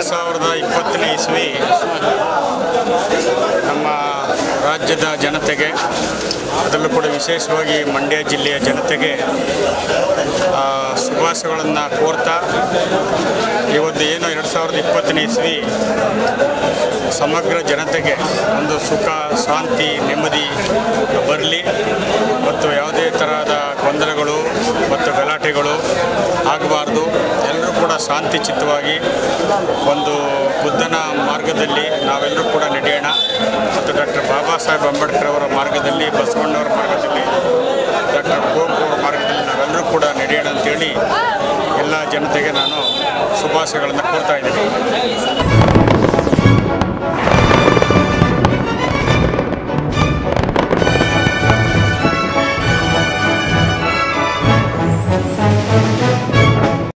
ಸಾವಿರದ ಇಪ್ಪತ್ತನೇ ಇಸ್ವಿ ನಮ್ಮ ರಾಜ್ಯದ ಜನತೆಗೆ ಅದರಲ್ಲೂ ಕೂಡ ವಿಶೇಷವಾಗಿ ಮಂಡ್ಯ ಜಿಲ್ಲೆಯ ಜನತೆಗೆ ಆ, ಶುಭಾಶಯಗಳನ್ನು ಕೋರ್ತಾ ಇವತ್ತು ಏನು ಎರಡು ಸಾವಿರದ ಇಪ್ಪತ್ತನೇ ಇಸ್ವಿ ಸಮಗ್ರ ಜನತೆಗೆ ಒಂದು ಸುಖ ಶಾಂತಿ ನೆಮ್ಮದಿ ಬರಲಿ ಮತ್ತು ಯಾವುದೇ ತರಹದ ಗೊಂದಲಗಳು ಮತ್ತು ಗಲಾಟೆಗಳು ಆಗಬಾರ್ದು ಎಲ್ಲರೂ ಕೂಡ ಶಾಂತಿ ಚಿತ್ತವಾಗಿ ಒಂದು ಬುದ್ಧನ ಮಾರ್ಗದಲ್ಲಿ ನಾವೆಲ್ಲರೂ ಕೂಡ ನಡೆಯೋಣ ಮತ್ತು ಡಾಕ್ಟರ್ ಬಾಬಾ ಸಾಹೇಬ್ ಅಂಬೇಡ್ಕರ್ ಅವರ ಮಾರ್ಗದಲ್ಲಿ ಬಸವಣ್ಣವರ ಮಾರ್ಗದಲ್ಲಿ ಡಾಕ್ಟರ್ ಕುವೆಂಪು ಅವರ ಮಾರ್ಗದಲ್ಲಿ ನಾವೆಲ್ಲರೂ ಕೂಡ ನಡೆಯೋಣ ಅಂತೇಳಿ ಎಲ್ಲ ಜನತೆಗೆ ನಾನು ಶುಭಾಶಯಗಳನ್ನು ಕೋರ್ತಾ ಇದ್ದೀನಿ